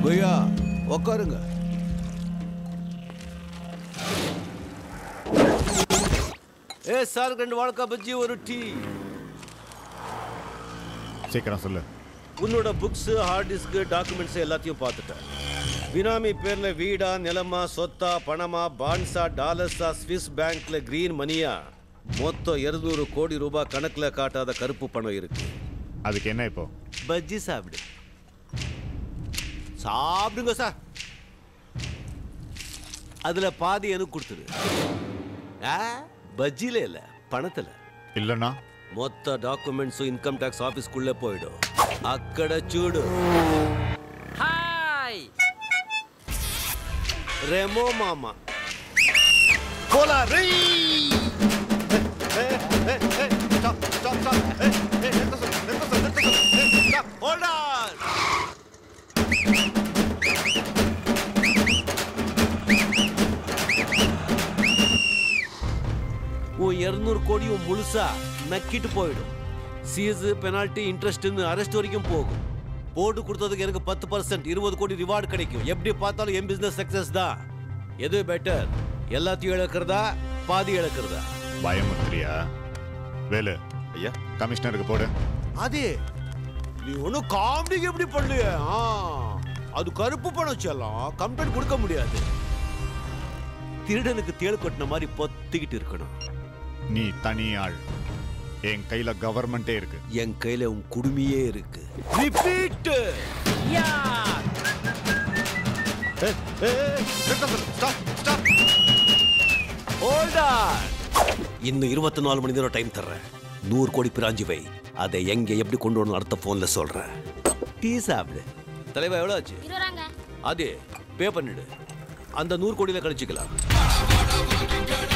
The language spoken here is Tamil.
பையா உட்காருங்க ஏ சார் ரெண்டு வாழ்க்கை பஜ்ஜி ஒரு டீ சீக்கிரம் சொல்லு உன்னோட புக்ஸ் ஹார்ட் டிஸ்க் டாக்குமெண்ட்ஸ் எல்லாத்தையும் பார்த்துட்டேன் பினாமி பேர்ல வீடா நிலமா சொத்தா பணமா பான்ஸா டாலர்ஸா ஸ்விஸ் பேங்க்ல கிரீன் மணியா மொத்தம் இருநூறு கோடி ரூபாய் கணக்குல காட்டாத கருப்பு பணம் இருக்கு அதுக்கு என்ன இப்போ பஜ்ஜி சாப்பிடு சாப்பிடுங்க சார் அதுல பாதி எனக்கு கொடுத்துரு ஆ, பஜ்ஜில இல்ல பணத்துல இல்லைன்னா మొత్త డాక్యుమెంట్స్ ఇన్కమ్ ట్యాక్స్ ఆఫీస్కుள்ளே పోయాడు అక్కడ చూడు హాయ్ రెమో మామ உன் இருநூறு கோடியும் முழுசா நக்கிட்டு போயிடும் சீஸு பெனால்ட்டி இன்ட்ரெஸ்ட்னு அரெஸ்ட் வரைக்கும் போகும் போட்டு கொடுத்ததுக்கு எனக்கு பத்து பர்சன்ட் இருபது கோடி ரிவார்டு கிடைக்கும் எப்படி பார்த்தாலும் என் பிசினஸ் சக்சஸ் தான் எது பெட்டர் எல்லாத்தையும் இழக்கிறதா பாதி இழக்கிறதா பயமுத்திரியா வேலு ஐயா கமிஷனருக்கு போடு அதே நீ ஒன்றும் காமெடி எப்படி பண்ணலையே ஆ அது கருப்பு பணம் செல்லம் கம்ப்ளைண்ட் கொடுக்க முடியாது திருடனுக்கு தேள் கொட்டின மாதிரி பொத்திக்கிட்டு இருக்கணும் நீ தனி ஆள் என் கையில கவர்மெண்டே இருக்கு என் கையில உன் குடுமியே இருக்கு ரிப்பீட் யா இன்னும் இருபத்தி நாலு மணி நேரம் டைம் தர்றேன் நூறு கோடி பிராஞ்சி வை அதை எங்க எப்படி கொண்டு வரணும் அடுத்த போன்ல சொல்றேன் டீ சாப்பிடு தலைவா எவ்வளவு ஆச்சு இருவராங்க அது பே பண்ணிடு அந்த நூறு கோடியில கழிச்சுக்கலாம்